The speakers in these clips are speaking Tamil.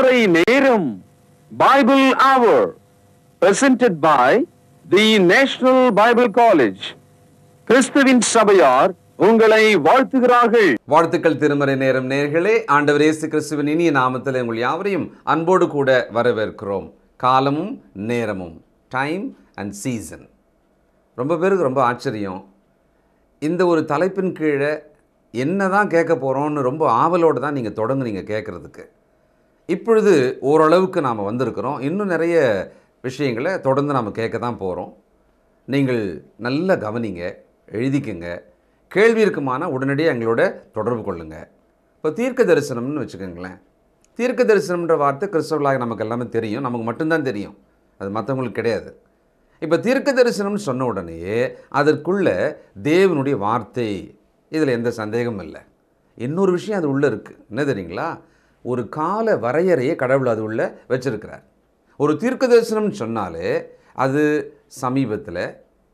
திருமறை நேரம் பைபிள் அவர் presented by the National Bible College கிறிஸ்துவின் சபையார் உங்களை வாழ்த்துகிறார்கள் வாழ்த்துக்கள் திருமறை நேரம் நேர்களே ஆண்டவர் இயேசு கிறிஸ்துவின் இனிய நாமத்தில் உங்கள் யாவரையும் அன்போடு கூட வரவேற்கிறோம் காலமும் நேரமும் டைம் அண்ட் சீசன் ரொம்ப பேருக்கு ரொம்ப ஆச்சரியம் இந்த ஒரு தலைப்பின் கீழே என்ன தான் கேட்க போகிறோம்னு ரொம்ப ஆவலோடு தான் நீங்கள் தொடங்குனீங்க கேட்குறதுக்கு இப்பொழுது ஓரளவுக்கு நாம் வந்திருக்கிறோம் இன்னும் நிறைய விஷயங்களை தொடர்ந்து நாம் கேட்க தான் போகிறோம் நீங்கள் நல்ல கவனிங்க எழுதிக்குங்க கேள்வி இருக்குமானா உடனடியாக எங்களோட தொடர்பு கொள்ளுங்க இப்போ தீர்க்க தரிசனம்னு வச்சுக்கோங்களேன் தீர்க்க தரிசனம்ன்ற வார்த்தை கிறிஸ்தவர்களாக நமக்கு எல்லாமே தெரியும் நமக்கு மட்டும்தான் தெரியும் அது மற்றவங்களுக்கு கிடையாது இப்போ தீர்க்க தரிசனம்னு சொன்ன உடனேயே அதற்குள்ள தேவனுடைய வார்த்தை இதில் எந்த சந்தேகமும் இல்லை இன்னொரு விஷயம் அது உள்ளே இருக்குது என்ன தெரியுங்களா ஒரு கால வரையறையை கடவுள் அது உள்ள வச்சிருக்கிறார் ஒரு தீர்க்க தரிசனம்னு சொன்னாலே அது சமீபத்தில்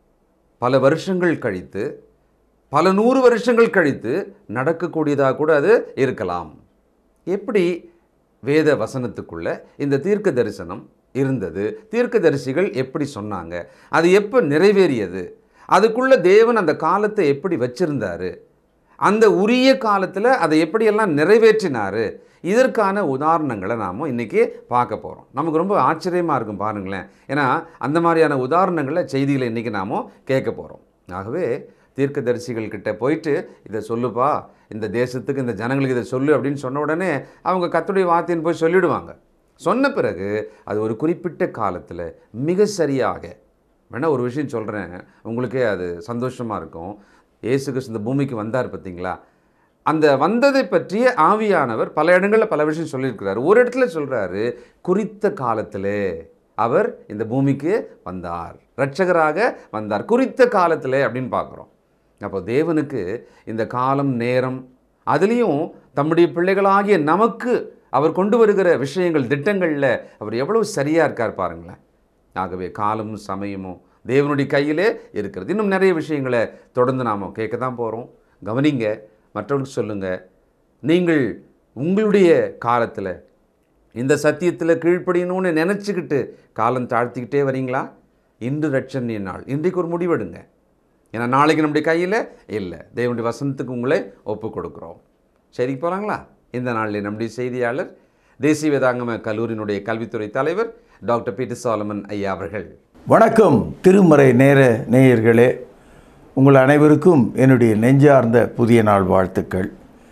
பல வருஷங்கள் கழித்து பல நூறு வருஷங்கள் கழித்து நடக்கக்கூடியதாக கூட அது இருக்கலாம் எப்படி வேத வசனத்துக்குள்ள இந்த தீர்க்க தரிசனம் இருந்தது தீர்க்கதரிசிகள் எப்படி சொன்னாங்க அது எப்போ நிறைவேறியது அதுக்குள்ள தேவன் அந்த காலத்தை எப்படி வச்சிருந்தாரு அந்த உரிய காலத்தில் அதை எப்படியெல்லாம் நிறைவேற்றினாரு இதற்கான உதாரணங்களை நாம் இன்றைக்கி பார்க்க போகிறோம் நமக்கு ரொம்ப ஆச்சரியமாக இருக்கும் பாருங்களேன் ஏன்னா அந்த மாதிரியான உதாரணங்களை செய்திகளை இன்றைக்கி நாம் கேட்க போகிறோம் ஆகவே தீர்க்கதரிசிகள் கிட்ட போயிட்டு இதை சொல்லுப்பா இந்த தேசத்துக்கு இந்த ஜனங்களுக்கு இதை சொல்லு அப்படின்னு சொன்ன உடனே அவங்க கத்துடைய வார்த்தைன்னு போய் சொல்லிடுவாங்க சொன்ன பிறகு அது ஒரு குறிப்பிட்ட காலத்தில் மிக சரியாக வேணால் ஒரு விஷயம் சொல்கிறேன் உங்களுக்கே அது சந்தோஷமாக இருக்கும் இயேசு கிறிஸ்து இந்த பூமிக்கு வந்தார் பார்த்தீங்களா அந்த வந்ததை பற்றிய ஆவியானவர் பல இடங்களில் பல விஷயம் சொல்லியிருக்கிறார் ஒரு இடத்துல சொல்கிறாரு குறித்த காலத்திலே அவர் இந்த பூமிக்கு வந்தார் இரட்சகராக வந்தார் குறித்த காலத்தில் அப்படின்னு பார்க்குறோம் அப்போ தேவனுக்கு இந்த காலம் நேரம் அதுலேயும் தம்முடைய பிள்ளைகளாகிய நமக்கு அவர் கொண்டு வருகிற விஷயங்கள் திட்டங்களில் அவர் எவ்வளவு சரியாக இருக்கார் பாருங்களேன் ஆகவே காலமும் சமயமும் தேவனுடைய கையிலே இருக்கிறது இன்னும் நிறைய விஷயங்களை தொடர்ந்து நாம் கேட்க தான் போகிறோம் கவனிங்க மற்றவர்களுக்கு சொல்லுங்கள் நீங்கள் உங்களுடைய காலத்தில் இந்த சத்தியத்தில் கீழ்ப்படியணும்னு நினச்சிக்கிட்டு காலம் தாழ்த்திக்கிட்டே வரீங்களா இன்று ரட்சணிய நாள் இன்றைக்கு ஒரு முடிவெடுங்க ஏன்னா நாளைக்கு நம்முடைய கையில் இல்லை தேவனுடைய வசனத்துக்கு உங்களை ஒப்பு கொடுக்குறோம் சரி போகிறாங்களா இந்த நாளில் நம்முடைய செய்தியாளர் தேசிய வேதாங்கம கல்லூரியினுடைய கல்வித்துறை தலைவர் டாக்டர் பீட்டர் சாலமன் ஐயா அவர்கள் வணக்கம் திருமறை நேர நேயர்களே உங்கள் அனைவருக்கும் என்னுடைய நெஞ்சார்ந்த புதிய நாள் வாழ்த்துக்கள்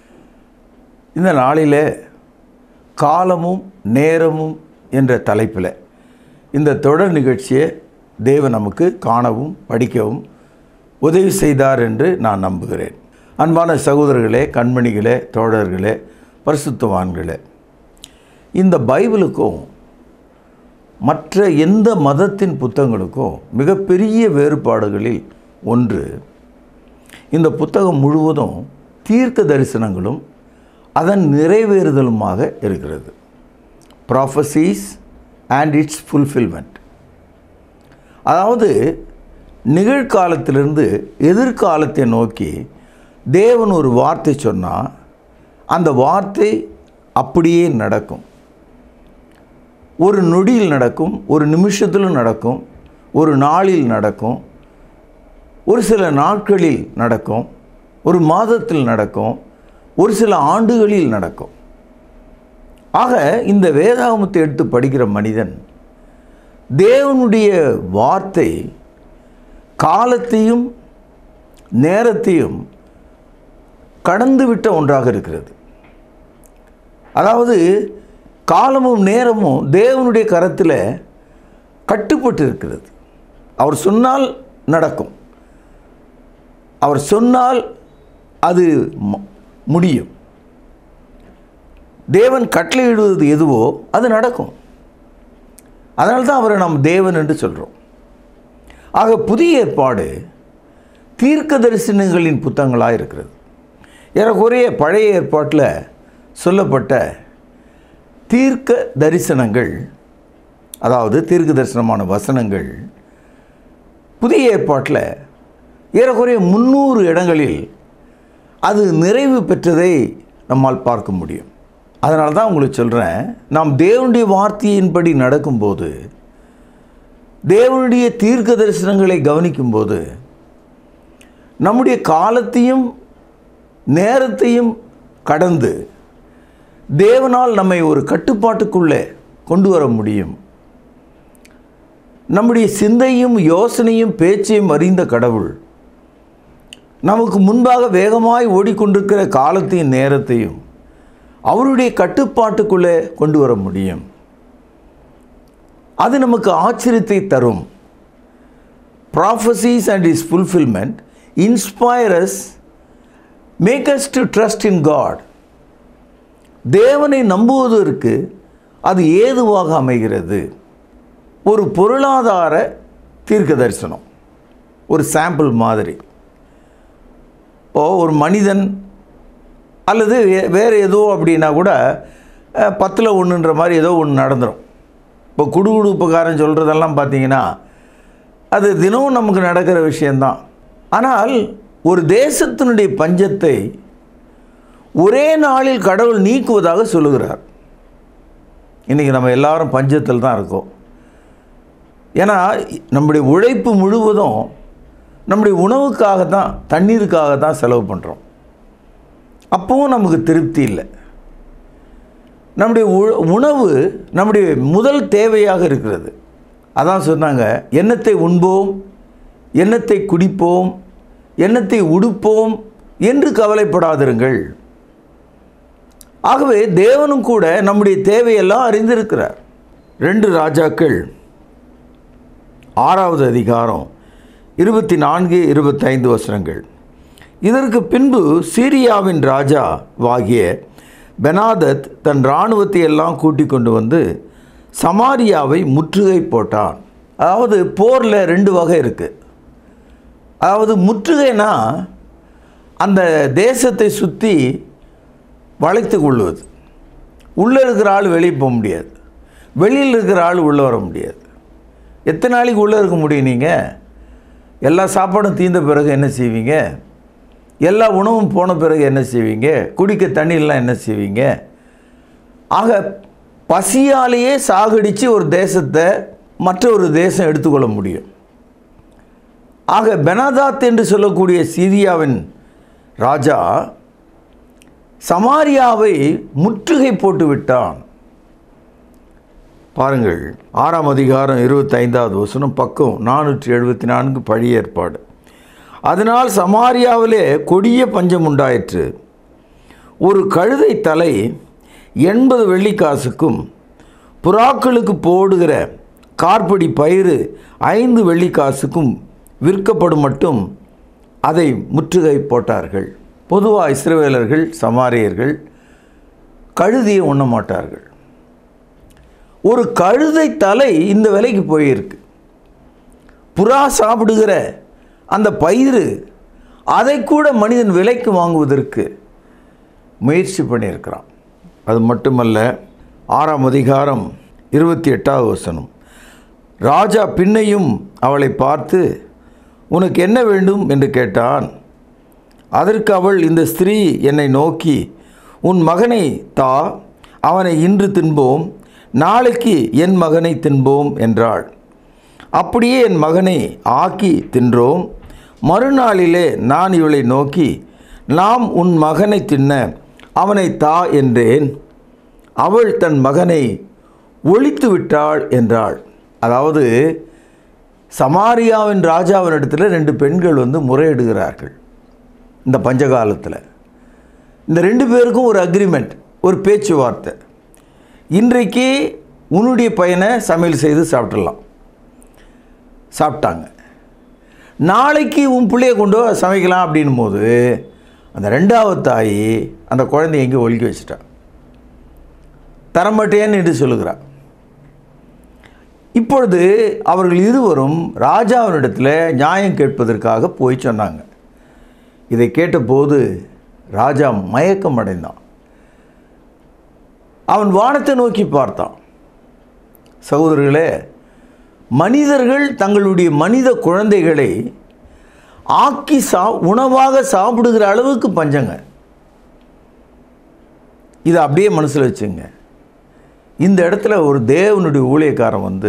இந்த நாளில் காலமும் நேரமும் என்ற தலைப்பில் இந்த தொடர் நிகழ்ச்சியை தேவன் நமக்கு காணவும் படிக்கவும் உதவி செய்தார் என்று நான் நம்புகிறேன் அன்பான சகோதரர்களே கண்மணிகளே தோழர்களே பரிசுத்தவான்களே இந்த பைபிளுக்கும் மற்ற எந்த மதத்தின் புத்தகங்களுக்கும் மிகப்பெரிய வேறுபாடுகளில் ஒன்று இந்த புத்தகம் முழுவதும் தீர்க்க தரிசனங்களும் அதன் நிறைவேறுதலுமாக இருக்கிறது ப்ராஃபஸீஸ் அண்ட் இட்ஸ் ஃபுல்ஃபில்மெண்ட் அதாவது நிகழ்காலத்திலிருந்து எதிர்காலத்தை நோக்கி தேவன் ஒரு வார்த்தை சொன்னால் அந்த வார்த்தை அப்படியே நடக்கும் ஒரு நொடியில் நடக்கும் ஒரு நிமிஷத்திலும் நடக்கும் ஒரு நாளில் நடக்கும் ஒரு சில நாட்களில் நடக்கும் ஒரு மாதத்தில் நடக்கும் ஒரு சில ஆண்டுகளில் நடக்கும் ஆக இந்த வேதாகமத்தை எடுத்து படிக்கிற மனிதன் தேவனுடைய வார்த்தை காலத்தையும் நேரத்தையும் கடந்துவிட்ட ஒன்றாக இருக்கிறது அதாவது காலமும் நேரமும் தேவனுடைய கரத்தில் கட்டுப்பட்டு இருக்கிறது அவர் சொன்னால் நடக்கும் அவர் சொன்னால் அது ம- முடியும் தேவன் கட்டளையிடுவது எதுவோ அது நடக்கும் அதனால தான் அவரை நாம் தேவன் என்று சொல்கிறோம் ஆக புதிய ஏற்பாடு தீர்க்க தரிசனங்களின் புத்தகங்களாக இருக்கிறது ஏறக்குறைய பழைய ஏற்பாட்டில் சொல்லப்பட்ட தீர்க்க தரிசனங்கள் அதாவது தீர்க்க தரிசனமான வசனங்கள் புதிய ஏற்பாட்டில் ஏறக்குறைய முந்நூறு இடங்களில் அது நிறைவு பெற்றதை நம்மால் பார்க்க முடியும் அதனால தான் உங்களுக்கு சொல்கிறேன் நாம் தேவனுடைய வார்த்தையின்படி நடக்கும்போது தேவனுடைய தீர்க்க தரிசனங்களை கவனிக்கும்போது நம்முடைய காலத்தையும் நேரத்தையும் கடந்து தேவனால் நம்மை ஒரு கட்டுப்பாட்டுக்குள்ளே கொண்டு வர முடியும் நம்முடைய சிந்தையும் யோசனையும் பேச்சையும் அறிந்த கடவுள் நமக்கு முன்பாக வேகமாய் ஓடிக்கொண்டிருக்கிற காலத்தையும் நேரத்தையும் அவருடைய கட்டுப்பாட்டுக்குள்ளே கொண்டு வர முடியும் அது நமக்கு ஆச்சரியத்தை தரும் prophecies and is fulfilment inspires make us to trust in God தேவனை நம்புவதற்கு அது ஏதுவாக அமைகிறது ஒரு பொருளாதார தீர்க்க தரிசனம் ஒரு சாம்பிள் மாதிரி ஓ ஒரு மனிதன் அல்லது வே- வேறு ஏதோ அப்படின்னா கூட அஹ், பத்தில் ஒன்றுன்ற மாதிரி ஏதோ ஒன்று நடந்துடும் இப்போ குடுகுடுப்புக்காரன் சொல்கிறதெல்லாம் பார்த்தீங்கன்னா அது தினமும் நமக்கு நடக்கிற விஷயந்தான் ஆனால் ஒரு தேசத்தினுடைய பஞ்சத்தை ஒரே நாளில் கடவுள் நீக்குவதாக சொல்லுகிறார் இன்றைக்கி நம்ம எல்லாரும் பஞ்சத்தில் தான் இருக்கோம் ஏன்னா நம்முடைய உழைப்பு முழுவதும் நம்முடைய உணவுக்காக தான் தண்ணீருக்காக தான் செலவு பண்ணுறோம் அப்பவும் நமக்கு திருப்தி இல்லை நம்முடைய உ- உணவு நம்முடைய முதல் தேவையாக இருக்கிறது அதான் சொன்னாங்க எண்ணத்தை உண்போம் எண்ணத்தை குடிப்போம் எண்ணத்தை உடுப்போம் என்று கவலைப்படாதிருங்கள் ஆகவே தேவனும் கூட நம்முடைய தேவையெல்லாம் அறிந்திருக்கிறார் ரெண்டு ராஜாக்கள் ஆறாவது அதிகாரம் இருபத்தி நான்கு இருபத்தைந்து வசனங்கள் இதற்கு பின்பு சீரியாவின் ராஜா வாகிய பெனாதத் தன் இராணுவத்தை எல்லாம் கூட்டிக் கொண்டு வந்து சமாரியாவை முற்றுகை போட்டான் அதாவது போரில் ரெண்டு வகை இருக்குது அதாவது முற்றுகைனா அந்த தேசத்தை சுற்றி வளைத்து கொள்வது உள்ளே இருக்கிற ஆள் வெளியே போக முடியாது வெளியில் இருக்கிற ஆள் உள்ளே வர முடியாது எத்தனை நாளைக்கு உள்ளே இருக்க முடியும் நீங்கள் எல்லா சாப்பாடும் தீர்ந்த பிறகு என்ன செய்வீங்க எல்லா உணவும் போன பிறகு என்ன செய்வீங்க குடிக்க தண்ணியெல்லாம் என்ன செய்வீங்க ஆக பசியாலேயே சாகடித்து ஒரு தேசத்தை மற்ற ஒரு தேசம் எடுத்துக்கொள்ள முடியும் ஆக பெனாதாத் என்று சொல்லக்கூடிய சீரியாவின் ராஜா சமாரியாவை முற்றுகை போட்டு விட்டான் பாருங்கள் ஆறாம் அதிகாரம் இருபத்தைந்தாவது வசனம் பக்கம் நானூற்றி எழுபத்தி நான்கு பழைய ஏற்பாடு அதனால் சமாரியாவிலே கொடிய பஞ்சம் உண்டாயிற்று ஒரு கழுதை தலை எண்பது வெள்ளிக்காசுக்கும் புறாக்களுக்கு போடுகிற கார்படி பயிறு ஐந்து வெள்ளிக்காசுக்கும் விற்கப்படும் மட்டும் அதை முற்றுகை போட்டார்கள் பொதுவாக இஸ்ரவேலர்கள் சமாரியர்கள் கழுதியை உண்ண மாட்டார்கள் ஒரு கழுதை தலை இந்த விலைக்கு போயிருக்கு புறா சாப்பிடுகிற அந்த பயிறு அதை கூட மனிதன் விலைக்கு வாங்குவதற்கு முயற்சி பண்ணியிருக்கிறான் அது மட்டுமல்ல ஆறாம் அதிகாரம் இருபத்தி எட்டாவது வசனம் ராஜா பின்னையும் அவளை பார்த்து உனக்கு என்ன வேண்டும் என்று கேட்டான் அதற்கு அவள் இந்த ஸ்திரீ என்னை நோக்கி உன் மகனை தா அவனை இன்று தின்போம் நாளைக்கு என் மகனை தின்போம் என்றாள் அப்படியே என் மகனை ஆக்கி தின்றோம் மறுநாளிலே நான் இவளை நோக்கி நாம் உன் மகனை தின்ன அவனை தா என்றேன் அவள் தன் மகனை ஒழித்து விட்டாள் என்றாள் அதாவது சமாரியாவின் ராஜாவினிடத்தில் ரெண்டு பெண்கள் வந்து முறையிடுகிறார்கள் இந்த பஞ்சகாலத்தில் இந்த ரெண்டு பேருக்கும் ஒரு அக்ரிமெண்ட் ஒரு பேச்சுவார்த்தை இன்றைக்கு உன்னுடைய பையனை சமையல் செய்து சாப்பிட்றலாம் சாப்பிட்டாங்க நாளைக்கு உன் பிள்ளைய கொண்டு வா சமைக்கலாம் அப்படின்னும் போது அந்த ரெண்டாவது தாய் அந்த குழந்தைய எங்கே ஒழுக்கி வச்சிட்டா தரமாட்டேன்னு என்று சொல்லுகிறார் இப்பொழுது அவர்கள் இருவரும் ராஜாவினிடத்தில் நியாயம் கேட்பதற்காக போய் சொன்னாங்க இதை கேட்டபோது ராஜா மயக்கம் அடைந்தான் அவன் வானத்தை நோக்கி பார்த்தான் சகோதரர்களே மனிதர்கள் தங்களுடைய மனித குழந்தைகளை ஆக்கி சா உணவாக சாப்பிடுகிற அளவுக்கு பஞ்சங்க இதை அப்படியே மனசில் வச்சுங்க இந்த இடத்துல ஒரு தேவனுடைய ஊழியக்காரன் வந்து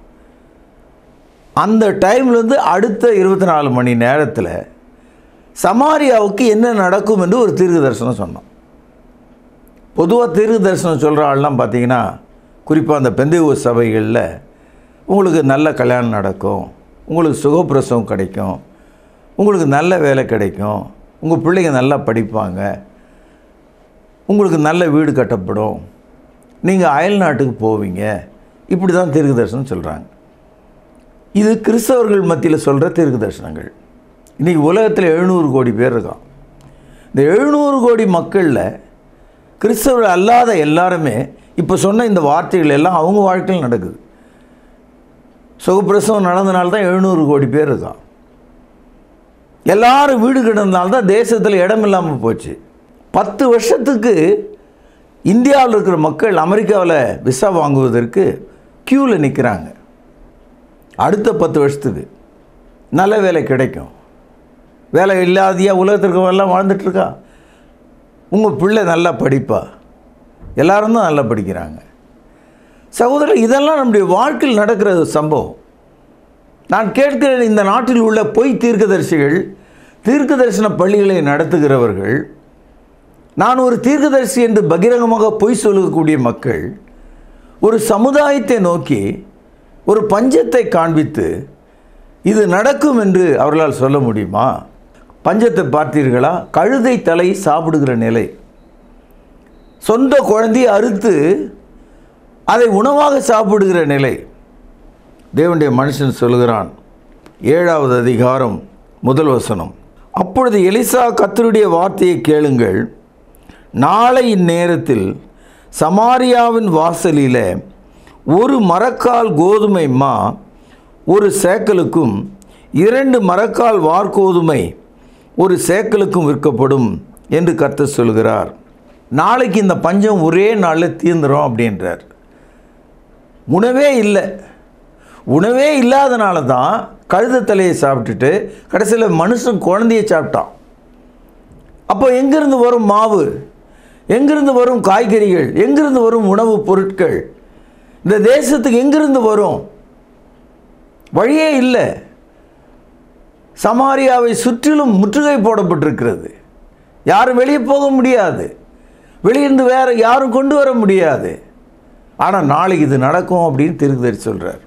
அந்த டைம்லேருந்து அடுத்த இருபத்தி நாலு மணி நேரத்தில் சமாரியாவுக்கு என்ன நடக்கும் என்று ஒரு தீர்க்க தரிசனம் சொன்னோம் பொதுவாக தீர்க்க தரிசனம் சொல்கிற ஆள்லாம் பார்த்தீங்கன்னா குறிப்பாக அந்த பெந்தைவ சபைகளில் உங்களுக்கு நல்ல கல்யாணம் நடக்கும் உங்களுக்கு சுகப்பிரசவம் கிடைக்கும் உங்களுக்கு நல்ல வேலை கிடைக்கும் உங்கள் பிள்ளைங்க நல்லா படிப்பாங்க உங்களுக்கு நல்ல வீடு கட்டப்படும் நீங்கள் அயல் நாட்டுக்கு போவீங்க இப்படி தான் தீர்க்க தரிசனம் சொல்கிறாங்க இது கிறிஸ்தவர்கள் மத்தியில் சொல்கிற தீர்க்க தரிசனங்கள் இன்றைக்கி உலகத்தில் எழுநூறு கோடி பேர் இருக்கான் இந்த எழுநூறு கோடி மக்களில் கிறிஸ்தவர்கள் அல்லாத எல்லாருமே இப்போ சொன்ன இந்த வார்த்தைகள் எல்லாம் அவங்க வாழ்க்கையில் நடக்குது சுகப்பிரசவம் நடந்தனால தான் எழுநூறு கோடி பேர் இருக்கான் எல்லாரும் வீடு கிடந்தனால தான் தேசத்தில் இடம் இல்லாமல் போச்சு பத்து வருஷத்துக்கு இந்தியாவில் இருக்கிற மக்கள் அமெரிக்காவில் விசா வாங்குவதற்கு க்யூவில் நிற்கிறாங்க அடுத்த பத்து வருஷத்துக்கு நல்ல வேலை கிடைக்கும் வேலை இல்லாதியா உலகத்திற்கு எல்லாம் வாழ்ந்துட்டுருக்கா உங்கள் பிள்ளை நல்லா படிப்பா எல்லாரும் தான் நல்லா படிக்கிறாங்க சகோதரர் இதெல்லாம் நம்முடைய வாழ்க்கையில் நடக்கிற சம்பவம் நான் கேட்கிறேன் இந்த நாட்டில் உள்ள பொய் தீர்க்கதரிசிகள் தீர்க்க தரிசன பள்ளிகளை நடத்துகிறவர்கள் நான் ஒரு தீர்க்கதரிசி என்று பகிரங்கமாக பொய் சொல்லக்கூடிய மக்கள் ஒரு சமுதாயத்தை நோக்கி ஒரு பஞ்சத்தை காண்பித்து இது நடக்கும் என்று அவர்களால் சொல்ல முடியுமா பஞ்சத்தை பார்த்தீர்களா கழுதை தலை சாப்பிடுகிற நிலை சொந்த குழந்தையை அறுத்து அதை உணவாக சாப்பிடுகிற நிலை தேவனுடைய மனுஷன் சொல்கிறான் ஏழாவது அதிகாரம் முதல் வசனம் அப்பொழுது எலிசா கத்தருடைய வார்த்தையை கேளுங்கள் நாளை இந்நேரத்தில் சமாரியாவின் வாசலில் ஒரு மரக்கால் கோதுமை மா ஒரு சேக்கலுக்கும் இரண்டு மரக்கால் வார்கோதுமை ஒரு சேக்கலுக்கும் விற்கப்படும் என்று கர்த்தர் சொல்கிறார் நாளைக்கு இந்த பஞ்சம் ஒரே நாளில் தீர்ந்துடும் அப்படின்றார் உணவே இல்லை உணவே இல்லாதனால தான் கழுத தலையை சாப்பிட்டுட்டு கடைசியில் மனுஷன் குழந்தைய சாப்பிட்டான் அப்போ எங்கிருந்து வரும் மாவு எங்கிருந்து வரும் காய்கறிகள் எங்கிருந்து வரும் உணவுப் பொருட்கள் இந்த தேசத்துக்கு எங்கிருந்து வரும் வழியே இல்லை சமாரியாவை சுற்றிலும் முற்றுகை போடப்பட்டிருக்கிறது யாரும் வெளியே போக முடியாது வெளியிருந்து வேற யாரும் கொண்டு வர முடியாது ஆனால் நாளைக்கு இது நடக்கும் அப்படின்னு திருக்குதறி சொல்கிறார்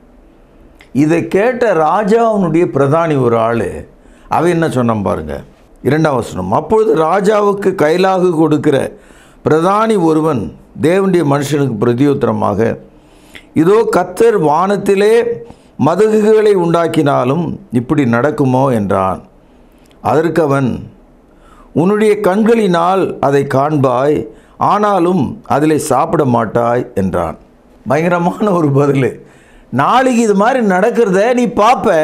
இதை கேட்ட ராஜாவினுடைய பிரதானி ஒரு ஆள் அவன் என்ன சொன்னான் பாருங்க இரண்டாம் வசனம் அப்பொழுது ராஜாவுக்கு கைலாகு கொடுக்கிற பிரதானி ஒருவன் தேவனுடைய மனுஷனுக்கு பிரதியுத்தரமாக இதோ கத்தர் வானத்திலே மதகுகளை உண்டாக்கினாலும் இப்படி நடக்குமோ என்றான் அதற்கு அவன் உன்னுடைய கண்களினால் அதை காண்பாய் ஆனாலும் அதிலே சாப்பிட மாட்டாய் என்றான் பயங்கரமான ஒரு பதில் நாளைக்கு இது மாதிரி நடக்கிறத நீ பார்ப்ப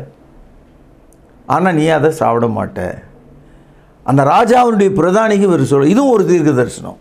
ஆனால் நீ அதை சாப்பிட மாட்ட அந்த ராஜாவினுடைய பிரதானிக்கு இவர் சொல்ல இதுவும் ஒரு தீர்க்க தரிசனம்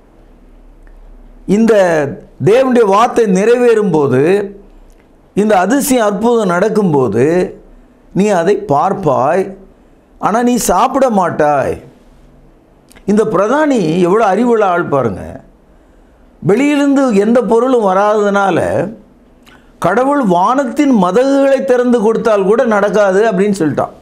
இந்த தேவனுடைய வார்த்தை நிறைவேறும் போது இந்த அதிசயம் அற்புதம் நடக்கும்போது நீ அதை பார்ப்பாய் ஆனால் நீ சாப்பிட மாட்டாய் இந்த பிரதானி எவ்வளோ அறிவுள்ள ஆள் பாருங்க வெளியிலிருந்து எந்த பொருளும் வராததுனால கடவுள் வானத்தின் மதகுகளை திறந்து கொடுத்தால் கூட நடக்காது அப்படின்னு சொல்லிட்டான்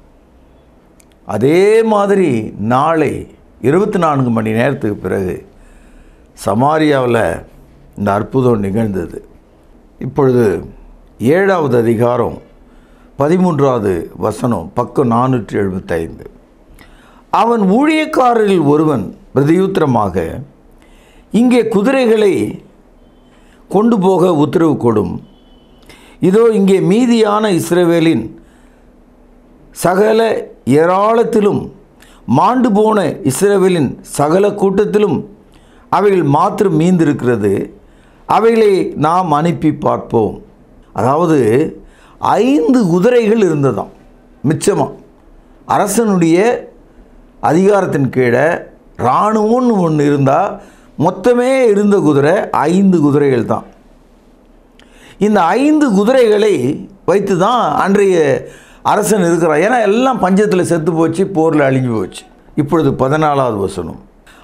அதே மாதிரி நாளை இருபத்தி நான்கு மணி நேரத்துக்கு பிறகு சமாரியாவில் இந்த அற்புதம் நிகழ்ந்தது இப்பொழுது ஏழாவது அதிகாரம் பதிமூன்றாவது வசனம் பக்கம் நானூற்றி எழுபத்தைந்து அவன் ஊழியக்காரரில் ஒருவன் பிரதியுத்திரமாக இங்கே குதிரைகளை கொண்டு போக உத்தரவு கொடும் இதோ இங்கே மீதியான இஸ்ரவேலின் சகல ஏராளத்திலும் மாண்டு போன இஸ்ரவேலின் சகல கூட்டத்திலும் அவைகள் மாத்திரம் மீந்திருக்கிறது அவைகளை நாம் அனுப்பி பார்ப்போம் அதாவது ஐந்து குதிரைகள் இருந்ததாம் மிச்சமாக அரசனுடைய அதிகாரத்தின் கீழே இராணுவம்னு ஒன்று இருந்தால் மொத்தமே இருந்த குதிரை ஐந்து குதிரைகள் தான் இந்த ஐந்து குதிரைகளை வைத்து தான் அன்றைய அரசன் இருக்கிறான் ஏன்னா எல்லாம் பஞ்சத்தில் செத்து போச்சு போரில் அழிஞ்சு போச்சு இப்பொழுது பதினாலாவது வசனம்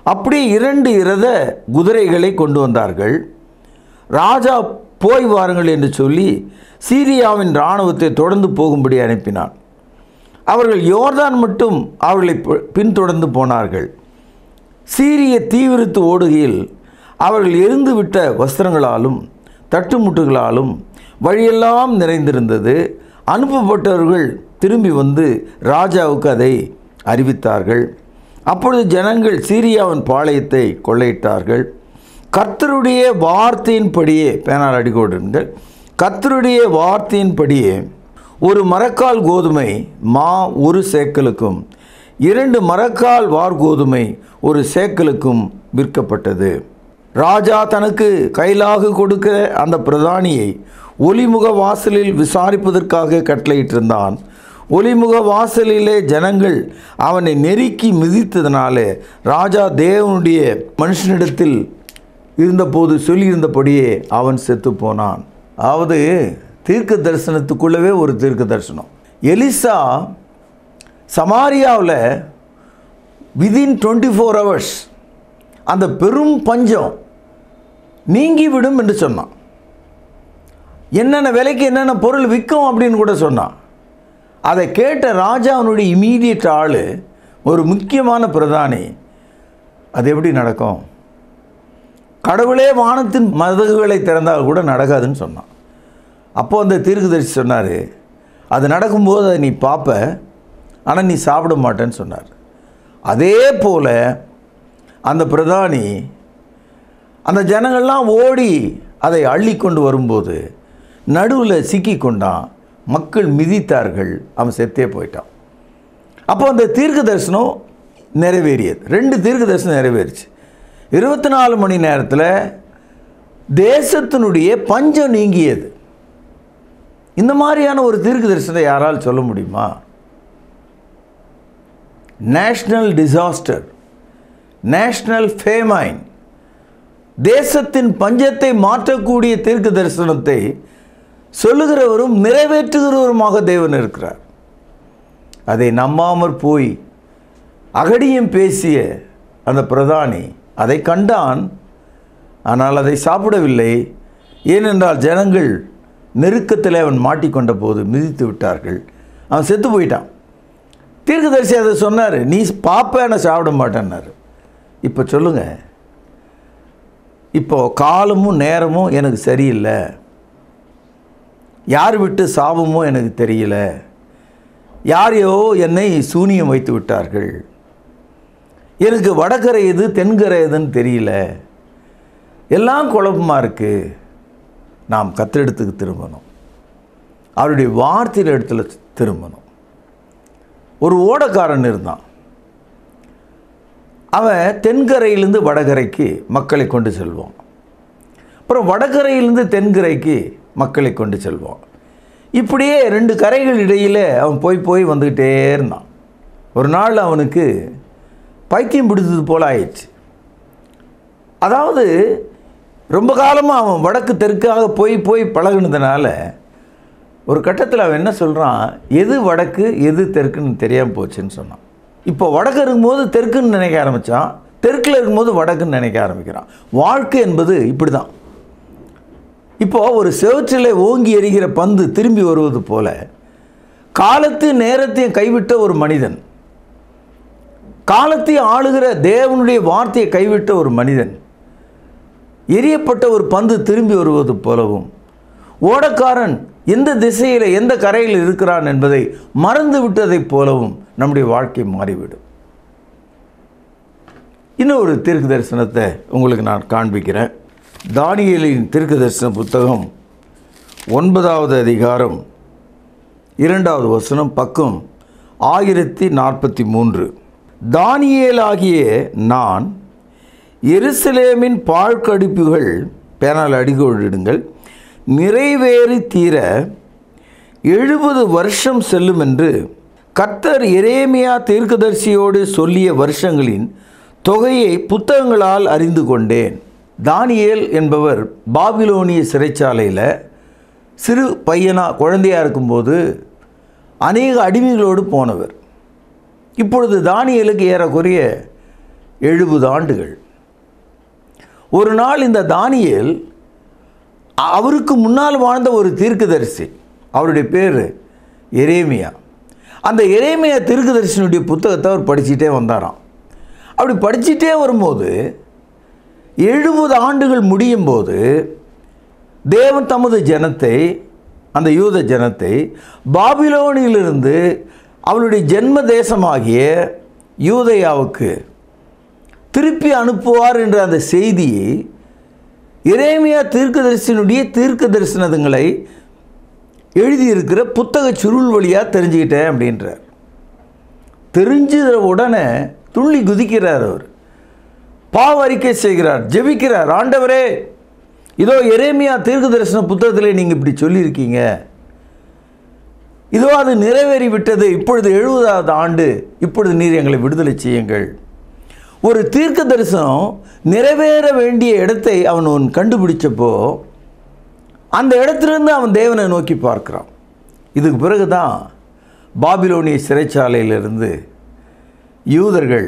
அப்படியே இரண்டு இரத குதிரைகளை கொண்டு வந்தார்கள் ராஜா போய் வாருங்கள் என்று சொல்லி சீரியாவின் இராணுவத்தை தொடர்ந்து போகும்படி அனுப்பினான் அவர்கள் யோர்தான் மட்டும் அவர்களை பி- பின்தொடர்ந்து போனார்கள் சீரிய தீவிரத்து ஓடுகையில் அவர்கள் எரிந்துவிட்ட வஸ்திரங்களாலும் தட்டுமுட்டுகளாலும் வழியெல்லாம் நிறைந்திருந்தது அனுப்பப்பட்டவர்கள் திரும்பி வந்து ராஜாவுக்கு அதை அறிவித்தார்கள் அப்பொழுது ஜனங்கள் சீரியாவின் பாளையத்தை கொள்ளையிட்டார்கள் கர்த்தருடைய வார்த்தையின்படியே பேனால் அடிக்கோடுங்கள் கர்த்தருடைய வார்த்தையின்படியே ஒரு மரக்கால் கோதுமை மா ஒரு சேக்கலுக்கும் இரண்டு மரக்கால் வார்கோதுமை ஒரு சேக்கலுக்கும் விற்கப்பட்டது ராஜா தனக்கு கைலாக கொடுக்கிற அந்த பிரதானியை ஒலிமுக வாசலில் விசாரிப்பதற்காக கட்டளையிட்டிருந்தான் ஒலிமுக வாசலிலே ஜனங்கள் அவனை நெருக்கி மிதித்ததினாலே ராஜா தேவனுடைய மனுஷனிடத்தில் இருந்தபோது சொல்லியிருந்தபடியே அவன் செத்து போனான் அதாவது தீர்க்க தரிசனத்துக்குள்ளவே ஒரு தீர்க்க தரிசனம் எலிசா சமாரியாவில் விதின் டுவெண்ட்டி ஃபோர் ஹவர்ஸ் அந்த பெரும் பஞ்சம் நீங்கிவிடும் என்று சொன்னான் என்னென்ன விலைக்கு என்னென்ன பொருள் விற்கும் அப்படின்னு கூட சொன்னான் அதை கேட்ட ராஜாவினுடைய இமீடியட் ஆள் ஒரு முக்கியமான பிரதானி அது எப்படி நடக்கும் கடவுளே வானத்தின் மதகுகளை திறந்தால் கூட நடக்காதுன்னு சொன்னான் அப்போ அந்த தீர்க்கதரிசி சொன்னார் அது நடக்கும்போது அதை நீ பார்ப்ப ஆனால் நீ சாப்பிட மாட்டேன்னு சொன்னார் அதே போல் அந்த பிரதானி அந்த ஜனங்கள்லாம் ஓடி அதை அள்ளி கொண்டு வரும்போது நடுவில் சிக்கி கொண்டான் மக்கள் மிதித்தார்கள் அவன் செத்தே போயிட்டான் அப்போ அந்த தீர்க்க தரிசனம் நிறைவேறியது ரெண்டு தீர்க்க தரிசனம் நிறைவேறிச்சு இருபத்தி நாலு மணி நேரத்தில் தேசத்தினுடைய பஞ்சம் நீங்கியது இந்த மாதிரியான ஒரு தீர்க்க தரிசனத்தை யாரால் சொல்ல முடியுமா நேஷ்னல் டிசாஸ்டர் நேஷ்னல் ஃபேமைன் தேசத்தின் பஞ்சத்தை மாற்றக்கூடிய தீர்க்க தரிசனத்தை சொல்லுகிறவரும் நிறைவேற்றுகிறவருமாக தேவன் இருக்கிறார் அதை நம்பாமற் போய் அகடியும் பேசிய அந்த பிரதானி அதை கண்டான் ஆனால் அதை சாப்பிடவில்லை ஏனென்றால் ஜனங்கள் நெருக்கத்தில் அவன் மாட்டிக்கொண்ட போது மிதித்து விட்டார்கள் அவன் செத்து போயிட்டான் தீர்க்கதரிசி அதை சொன்னார் நீ பாப்ப நான் சாப்பிட மாட்டேன்னாரு இப்போ சொல்லுங்கள் இப்போ காலமும் நேரமும் எனக்கு சரியில்லை யார் விட்டு சாபமோ எனக்கு தெரியல யாரையோ என்னை சூனியம் வைத்து விட்டார்கள் எனக்கு வடகரை எது தென்கரை எதுன்னு தெரியல எல்லாம் குழப்பமாக இருக்குது நாம் கத்திரிடத்துக்கு திரும்பணும் அவருடைய வார்த்தையில் இடத்துல திரும்பணும் ஒரு ஓடக்காரன் இருந்தான் அவன் தென்கரையிலிருந்து வடகரைக்கு மக்களை கொண்டு செல்வான் அப்புறம் வடகரையிலிருந்து தென்கரைக்கு மக்களை கொண்டு செல்வான் இப்படியே ரெண்டு கரைகள் இடையில் அவன் போய் போய் வந்துக்கிட்டே இருந்தான் ஒரு நாள் அவனுக்கு பைத்தியம் பிடித்தது போல் ஆயிடுச்சு அதாவது ரொம்ப காலமாக அவன் வடக்கு தெற்காக போய் போய் பழகுனதுனால ஒரு கட்டத்தில் அவன் என்ன சொல்கிறான் எது வடக்கு எது தெற்குன்னு தெரியாமல் போச்சுன்னு சொன்னான் இப்போ வடக்கு இருக்கும்போது தெற்குன்னு நினைக்க ஆரம்பித்தான் தெற்கில் இருக்கும்போது வடக்குன்னு நினைக்க ஆரம்பிக்கிறான் வாழ்க்கை என்பது இப்படி தான் இப்போ ஒரு செவற்றிலே ஓங்கி எறிகிற பந்து திரும்பி வருவது போல காலத்தையும் நேரத்தையும் கைவிட்ட ஒரு மனிதன் காலத்தையும் ஆளுகிற தேவனுடைய வார்த்தையை கைவிட்ட ஒரு மனிதன் எரியப்பட்ட ஒரு பந்து திரும்பி வருவது போலவும் ஓடக்காரன் எந்த திசையில் எந்த கரையில் இருக்கிறான் என்பதை மறந்து விட்டதைப் போலவும் நம்முடைய வாழ்க்கை மாறிவிடும் இன்னொரு தீர்க்க தரிசனத்தை உங்களுக்கு நான் காண்பிக்கிறேன் தானியேலின் தீர்க்க தரிசன புத்தகம் ஒன்பதாவது அதிகாரம் இரண்டாவது வசனம் பக்கம் ஆயிரத்தி நாற்பத்தி மூன்று தானியேலாகிய நான் எருசலேமின் பாழ்கடிப்புகள் பேனால் அடிகோடிடுங்கள் நிறைவேறி தீர எழுபது வருஷம் செல்லும் என்று கர்த்தர் எரேமியா தீர்க்கதரிசியோடு சொல்லிய வருஷங்களின் தொகையை புத்தகங்களால் அறிந்து கொண்டேன் தானியேல் என்பவர் பாபிலோனிய சிறைச்சாலையில் சிறு பையனா குழந்தையா இருக்கும்போது அநேக அடிமைகளோடு போனவர் இப்பொழுது தானியலுக்கு ஏறக்குறைய எழுபது ஆண்டுகள் ஒரு நாள் இந்த தானியேல் அவருக்கு முன்னால் வாழ்ந்த ஒரு தீர்க்கதரிசி அவருடைய பேர் எரேமியா அந்த எரேமியா தீர்க்கதரிசனுடைய புத்தகத்தை அவர் படிச்சுட்டே வந்தாராம் அப்படி படிச்சுட்டே வரும்போது எழுபது ஆண்டுகள் முடியும் போது தேவன் தமது ஜனத்தை அந்த யூத ஜனத்தை பாபிலோனிலிருந்து அவளுடைய ஜென்ம தேசமாகிய யூதயாவுக்கு திருப்பி அனுப்புவார் என்ற அந்த செய்தியை இறைமையா தீர்க்கதரிசனுடைய தீர்க்க தரிசனங்களை எழுதியிருக்கிற புத்தக சுருள் வழியாக தெரிஞ்சுக்கிட்டேன் அப்படின்றார் தெரிஞ்சத உடனே துள்ளி குதிக்கிறார் அவர் பாவரிக்கை செய்கிறார் ஜெபிக்கிறார் ஆண்டவரே இதோ எரேமியா தீர்க்க தரிசன புத்தகத்தில் நீங்கள் இப்படி சொல்லியிருக்கீங்க இதோ அது நிறைவேறி விட்டது இப்பொழுது எழுபதாவது ஆண்டு இப்பொழுது நீர் எங்களை விடுதலை செய்யுங்கள் ஒரு தீர்க்க தரிசனம் நிறைவேற வேண்டிய இடத்தை அவன் ஒன் கண்டுபிடிச்சப்போ அந்த இடத்திலிருந்து அவன் தேவனை நோக்கி பார்க்கிறான் இதுக்கு பிறகு தான் பாபிலோனிய சிறைச்சாலையிலிருந்து யூதர்கள்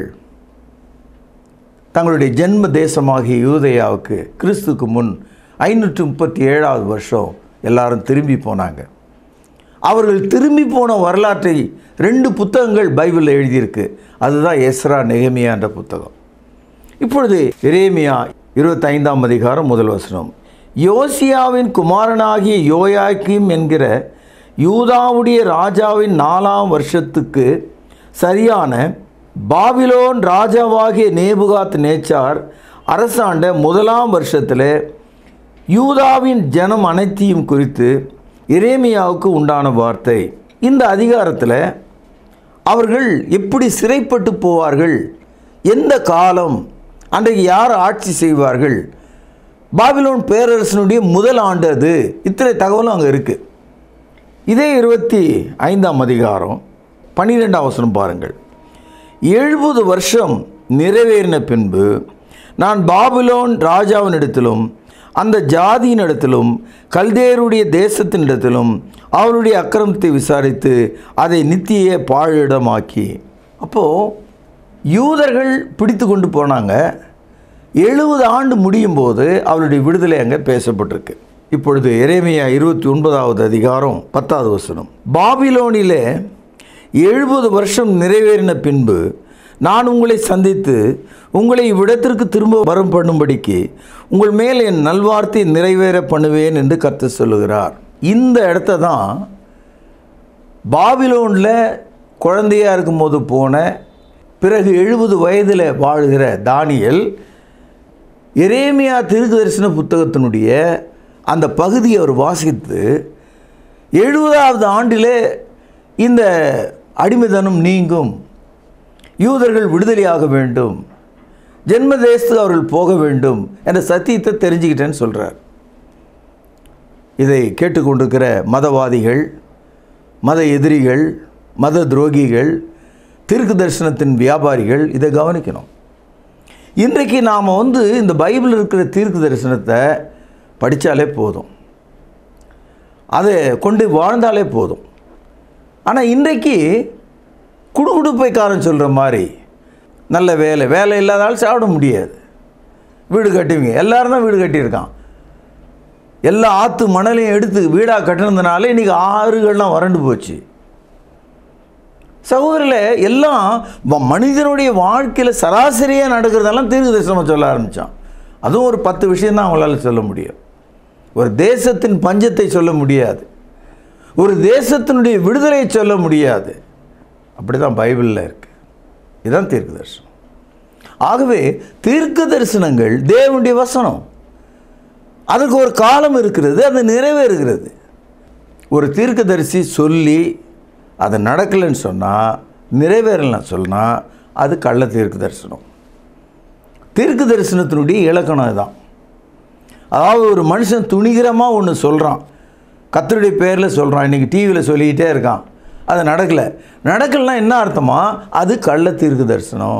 தங்களுடைய ஜென்ம தேசமாகிய யூதயாவுக்கு கிறிஸ்துக்கு முன் ஐநூற்று முப்பத்தி ஏழாவது வருஷம் எல்லாரும் திரும்பி போனாங்க அவர்கள் திரும்பி போன வரலாற்றை ரெண்டு புத்தகங்கள் பைபிளில் எழுதியிருக்கு அதுதான் எஸ்ரா நெகமியா என்ற புத்தகம் இப்பொழுது எரேமியா இருபத்தைந்தாம் அதிகாரம் முதல் வசனம் யோசியாவின் குமாரனாகிய யோயாக்கிம் என்கிற யூதாவுடைய ராஜாவின் நாலாம் வருஷத்துக்கு சரியான பாபிலோன் ராஜாவாகிய நேபுகாத் நேச்சார் அரசாண்ட முதலாம் வருஷத்தில் யூதாவின் ஜனம் அனைத்தையும் குறித்து எரேமியாவுக்கு உண்டான வார்த்தை இந்த அதிகாரத்தில் அவர்கள் எப்படி சிறைப்பட்டு போவார்கள் எந்த காலம் அன்றைக்கு யார் ஆட்சி செய்வார்கள் பாபிலோன் பேரரசனுடைய முதல் ஆண்டு அது இத்தனை தகவலும் அங்கே இருக்குது இதே இருபத்தி ஐந்தாம் அதிகாரம் பன்னிரெண்டாம் வசனம் பாருங்கள் எழுபது வருஷம் நிறைவேறின பின்பு நான் பாபிலோன் ராஜாவினிடத்திலும் அந்த ஜாதியினிடத்திலும் கல்தேருடைய தேசத்தினிடத்திலும் அவருடைய அக்கிரமத்தை விசாரித்து அதை நித்திய பாழிடமாக்கி அப்போது யூதர்கள் பிடித்து கொண்டு போனாங்க எழுபது ஆண்டு முடியும் போது அவருடைய விடுதலை அங்கே பேசப்பட்டிருக்கு இப்பொழுது எரேமியா இருபத்தி ஒன்பதாவது அதிகாரம் பத்தாவது வசனம் பாபிலோனிலே எழுபது வருஷம் நிறைவேறின பின்பு நான் உங்களை சந்தித்து உங்களை இவ்விடத்திற்கு திரும்ப வரும் பண்ணும்படிக்கு உங்கள் மேல் என் நல்வார்த்தை நிறைவேற பண்ணுவேன் என்று கற்று சொல்லுகிறார் இந்த இடத்த தான் பாபிலோனில் குழந்தையாக இருக்கும்போது போன பிறகு எழுபது வயதில் வாழுகிற தானியல் எரேமியா திருக்கு தரிசன புத்தகத்தினுடைய அந்த பகுதியை அவர் வாசித்து எழுபதாவது ஆண்டிலே இந்த அடிமைதனம் நீங்கும் யூதர்கள் விடுதலையாக வேண்டும் ஜென்ம தேசத்துக்கு அவர்கள் போக வேண்டும் என்ற சத்தியத்தை தெரிஞ்சுக்கிட்டேன்னு சொல்கிறார் இதை கேட்டுக்கொண்டிருக்கிற மதவாதிகள் மத எதிரிகள் மத துரோகிகள் தீர்க்க தரிசனத்தின் வியாபாரிகள் இதை கவனிக்கணும் இன்றைக்கு நாம் வந்து இந்த பைபிள் இருக்கிற தீர்க்க தரிசனத்தை படித்தாலே போதும் அதை கொண்டு வாழ்ந்தாலே போதும் ஆனால் இன்றைக்கு குடுகுடுப்பைக்காரன் சொல்கிற மாதிரி நல்ல வேலை வேலை இல்லாதாலும் சாப்பிட முடியாது வீடு கட்டுவீங்க எல்லாரும் தான் வீடு கட்டியிருக்கான் எல்லா ஆற்று மணலையும் எடுத்து வீடாக கட்டினதுனால இன்றைக்கி ஆறுகள்லாம் வறண்டு போச்சு சகோதரில் எல்லாம் வ- மனிதனுடைய வாழ்க்கையில் சராசரியாக நடக்கிறதெல்லாம் தீர்க்க தரிசனம் சொல்ல ஆரம்பித்தான் அதுவும் ஒரு பத்து விஷயம்தான் அவங்களால சொல்ல முடியும் ஒரு தேசத்தின் பஞ்சத்தை சொல்ல முடியாது ஒரு தேசத்தினுடைய விடுதலையை சொல்ல முடியாது அப்படி தான் பைபிளில் இருக்குது இதுதான் தீர்க்க தரிசனம் ஆகவே தீர்க்க தரிசனங்கள் தேவனுடைய வசனம் அதுக்கு ஒரு காலம் இருக்கிறது அது நிறைவேறுகிறது ஒரு தீர்க்கதரிசி சொல்லி அது நடக்கலைன்னு சொன்னால் நிறைவேறலைன்னு சொன்னால் அது கள்ள தீர்க்க தரிசனம் தீர்க்க தரிசனத்தினுடைய இலக்கணம் இதுதான் அதாவது ஒரு மனுஷன் துணிகரமாக ஒன்று சொல்கிறான் கத்தருடைய பேரில் சொல்கிறான் இன்றைக்கி டிவியில் சொல்லிக்கிட்டே இருக்கான் அது நடக்கலை நடக்கலைன்னா என்ன அர்த்தமா அது கள்ள தீர்க்க தரிசனம்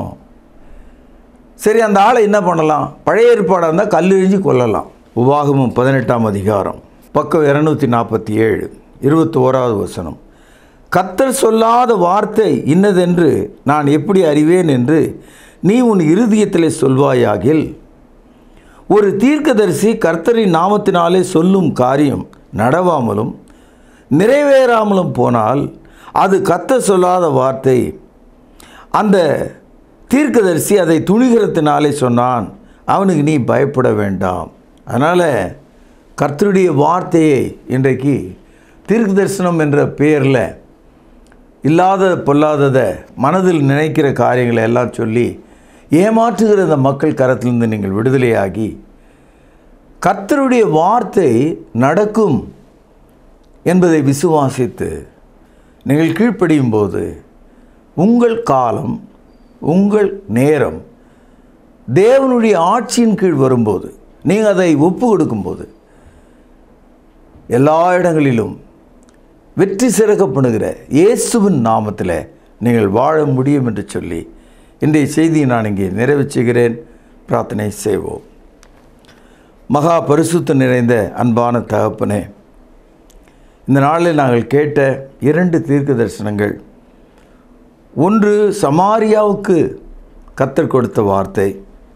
சரி அந்த ஆளை என்ன பண்ணலாம் பழைய ஏற்பாடாக இருந்தால் கல்லெறிஞ்சு கொல்லலாம் உபாகமம் பதினெட்டாம் அதிகாரம் பக்கம் இரநூத்தி நாற்பத்தி ஏழு இருபத்தி ஓராவது வசனம் கத்தர் சொல்லாத வார்த்தை இன்னதென்று நான் எப்படி அறிவேன் என்று நீ உன் இருதயத்திலே சொல்வாயாகில் ஒரு தீர்க்கதரிசி கர்த்தரின் நாமத்தினாலே சொல்லும் காரியம் நடவாமலும் நிறைவேறாமலும் போனால் அது கத்த சொல்லாத வார்த்தை அந்த தீர்க்கதரிசி அதை துணிகரத்தினாலே சொன்னான் அவனுக்கு நீ பயப்பட வேண்டாம் அதனால் கர்த்தருடைய வார்த்தையை இன்றைக்கு தீர்க்க தரிசனம் என்ற பெயரில் இல்லாத பொல்லாததை மனதில் நினைக்கிற காரியங்களை எல்லாம் சொல்லி ஏமாற்றுகிற இந்த மக்கள் கரத்திலிருந்து நீங்கள் விடுதலையாகி கர்த்தருடைய வார்த்தை நடக்கும் என்பதை விசுவாசித்து நீங்கள் கீழ்ப்படியும் போது உங்கள் காலம் உங்கள் நேரம் தேவனுடைய ஆட்சியின் கீழ் வரும்போது நீங்கள் அதை ஒப்பு கொடுக்கும்போது எல்லா இடங்களிலும் வெற்றி சிறக்கப்படுகிற இயேசுவின் நாமத்தில் நீங்கள் வாழ முடியும் என்று சொல்லி இன்றைய செய்தியை நான் இங்கே நிறைவு செய்கிறேன் பிரார்த்தனை செய்வோம் மகா பரிசுத்த நிறைந்த அன்பான தகப்பனே இந்த நாளில் நாங்கள் கேட்ட இரண்டு தீர்க்க தரிசனங்கள் ஒன்று சமாரியாவுக்கு கத்தர் கொடுத்த வார்த்தை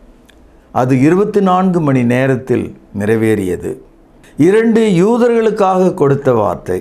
அது இருபத்தி நான்கு மணி நேரத்தில் நிறைவேறியது இரண்டு யூதர்களுக்காக கொடுத்த வார்த்தை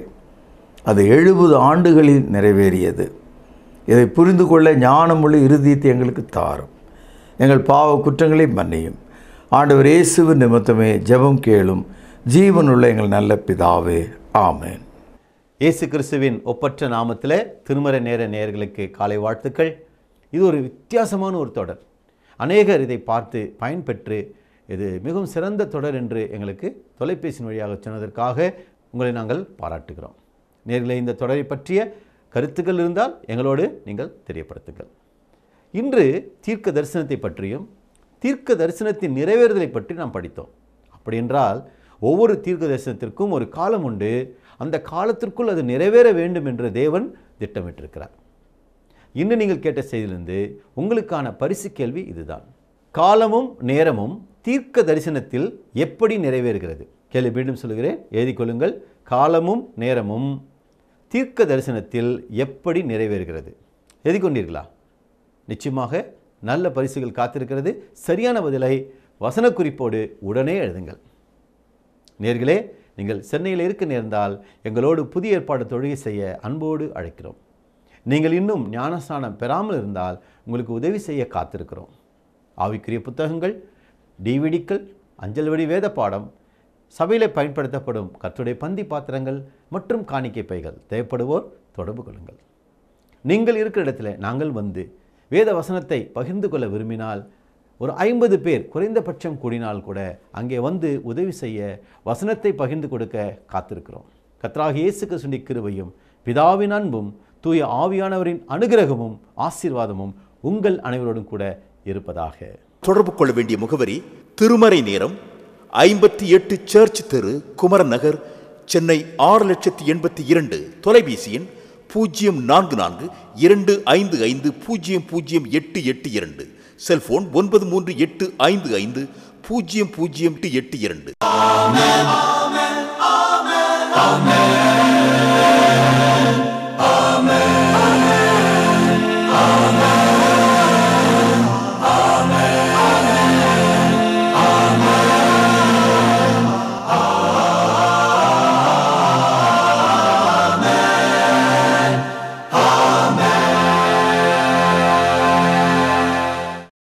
அது எழுபது ஆண்டுகளில் நிறைவேறியது இதை புரிந்து கொள்ள ஞானமுள்ள இறுதியத்தை எங்களுக்கு தாரும் எங்கள் பாவ குற்றங்களை மன்னியும் ஆண்டவர் இயேசுவின் நிமித்தமே ஜெபம் கேளும் ஜீவனுள்ள எங்கள் நல்ல பிதாவே ஆமென் இயேசு கிறிஸ்துவின் ஒப்பற்ற நாமத்தில் திருமறை நேர நேயர்களுக்கு காலை வாழ்த்துக்கள் இது ஒரு வித்தியாசமான ஒரு தொடர் அநேகர் இதை பார்த்து பயன்பெற்று இது மிகவும் சிறந்த தொடர் என்று எங்களுக்கு தொலைபேசி வழியாக சொன்னதற்காக உங்களை நாங்கள் பாராட்டுகிறோம் நேர்களே இந்த தொடரை பற்றிய கருத்துக்கள் இருந்தால் எங்களோடு நீங்கள் தெரியப்படுத்துங்கள் இன்று தீர்க்க தரிசனத்தை பற்றியும் தீர்க்க தரிசனத்தின் நிறைவேறுதலை பற்றி நாம் படித்தோம் அப்படி என்றால் ஒவ்வொரு தீர்க்க தரிசனத்திற்கும் ஒரு காலம் உண்டு அந்த காலத்திற்குள் அது நிறைவேற வேண்டும் என்று தேவன் திட்டமிட்டிருக்கிறார் இன்று நீங்கள் கேட்ட செய்தியிலிருந்து உங்களுக்கான பரிசு கேள்வி இதுதான் காலமும் நேரமும் தீர்க்க தரிசனத்தில் எப்படி நிறைவேறுகிறது கேள்வி மீண்டும் சொல்கிறேன் எழுதிக் கொள்ளுங்கள் காலமும் நேரமும் தீர்க்க தரிசனத்தில் எப்படி நிறைவேறுகிறது எழுதிக் கொண்டீர்களா நிச்சயமாக நல்ல பரிசுகள் காத்திருக்கிறது சரியான பதிலை வசன குறிப்போடு உடனே எழுதுங்கள் நேர்களே நீங்கள் சென்னையில் இருக்க நேர்ந்தால் எங்களோடு புதிய ஏற்பாடு தொழுகை செய்ய அன்போடு அழைக்கிறோம் நீங்கள் இன்னும் ஞானஸ்நானம் பெறாமல் இருந்தால் உங்களுக்கு உதவி செய்ய காத்திருக்கிறோம் ஆவிக்குரிய புத்தகங்கள் டிவிடிக்கள் அஞ்சல் வழி வேத பாடம் சபையில் பயன்படுத்தப்படும் கர்த்தருடைய பந்தி பாத்திரங்கள் மற்றும் காணிக்கை பைகள் தேவைப்படுவோர் தொடர்பு கொள்ளுங்கள் நீங்கள் இருக்கிற இடத்துல நாங்கள் வந்து வேத வசனத்தை பகிர்ந்து கொள்ள விரும்பினால் ஒரு ஐம்பது பேர் குறைந்தபட்சம் கூடினால் கூட அங்கே வந்து உதவி செய்ய வசனத்தை பகிர்ந்து கொடுக்க காத்திருக்கிறோம் கத்ராக இயேசு கிறிஸ்துவின் கிருபையும் பிதாவின் அன்பும் தூய ஆவியானவரின் அனுகிரகமும் ஆசீர்வாதமும் உங்கள் அனைவரோடும் கூட இருப்பதாக தொடர்பு கொள்ள வேண்டிய முகவரி திருமறை நேரம் ஐம்பத்தி எட்டு சர்ச் தெரு குமரன் நகர் சென்னை ஆறு லட்சத்தி எண்பத்தி இரண்டு தொலைபேசி எண் பூஜ்ஜியம் நான்கு நான்கு இரண்டு ஐந்து ஐந்து பூஜ்ஜியம் பூஜ்ஜியம் எட்டு எட்டு இரண்டு செல்போன் ஒன்பது மூன்று எட்டு ஐந்து ஐந்து பூஜ்ஜியம் பூஜ்ஜியம் எட்டு எட்டு இரண்டு